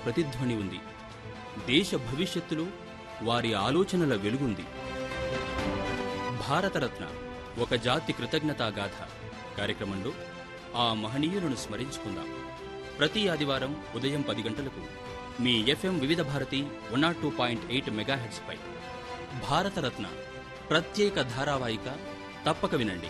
ప్రతిధ్వని ఉంది దేశ భవిష్యత్తులో వారి ఆలోచనల వెలుగుంది భారతరత్న ఒక జాతి కృతజ్ఞతాగాథ కార్యక్రమంలో ఆ మహనీయులను స్మరించుకుందాం ప్రతి ఆదివారం ఉదయం పది గంటలకు మీ FM Vividh Bharati one nought two point eight మెగాహెట్స్పై భారతరత్న ప్రత్యేక ధారావాహిక తప్పక వినండి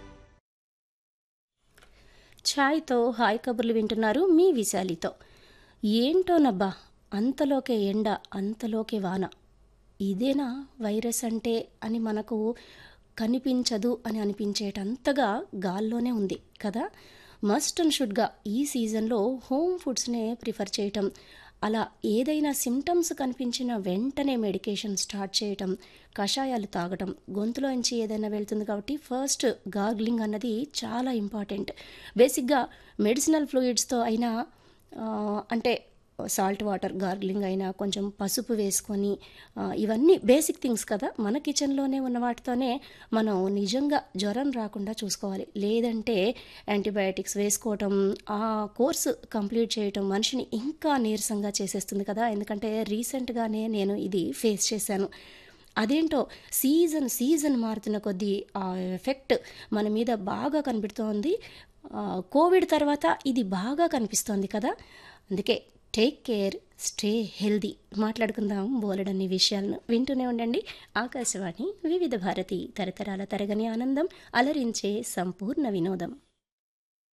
ఛాయ్తో హాయ్ కబుర్లు వింటున్నారు మీ విశాలితో ఏంటోనబ్బా అంతలోకే ఎండ అంతలోకే వాన ఇదేనా వైరస్ అంటే అని మనకు కనిపించదు అని అనిపించేటంతగా గాల్లోనే ఉంది కదా మస్ట్ అండ్ షుడ్గా ఈ సీజన్లో హోమ్ ఫుడ్స్నే ప్రిఫర్ చేయటం అలా ఏదైనా సిమ్టమ్స్ కనిపించిన వెంటనే మెడికేషన్ స్టార్ట్ చేయటం కషాయాలు తాగటం గొంతులోంచి ఏదైనా వెళ్తుంది కాబట్టి ఫస్ట్ గార్గ్లింగ్ అన్నది చాలా ఇంపార్టెంట్ బేసిక్గా మెడిసినల్ ఫ్లూయిడ్స్తో అయినా ఆ, అంటే సాల్ట్ వాటర్ గార్గ్లింగ్ అయినా కొంచెం పసుపు వేసుకొని ఆ, ఇవన్నీ బేసిక్ థింగ్స్ కదా మన కిచెన్లోనే ఉన్న వాటితోనే మనం నిజంగా జ్వరం రాకుండా చూసుకోవాలి లేదంటే యాంటీబయాటిక్స్ వేసుకోవటం ఆ కోర్సు కంప్లీట్ చేయటం మనిషిని ఇంకా నీరసంగా చేసేస్తుంది కదా ఎందుకంటే రీసెంట్గానే నేను ఇది ఫేస్ చేశాను అదేంటో సీజన్ సీజన్ మారుతున్న కొద్దీ ఆ ఎఫెక్ట్ మన మీద బాగా కనిపిస్తోంది ఆ, కోవిడ్ తర్వాత ఇది బాగా కనిపిస్తోంది కదా అందుకే టేక్ కేర్ స్టే హెల్దీ మాట్లాడుకుందాం బోలెడన్ని విషయాలను వింటూనే ఉండండి ఆకాశవాణి వివిధ భారతి తరతరాల తరగని ఆనందం అలరించే సంపూర్ణ వినోదం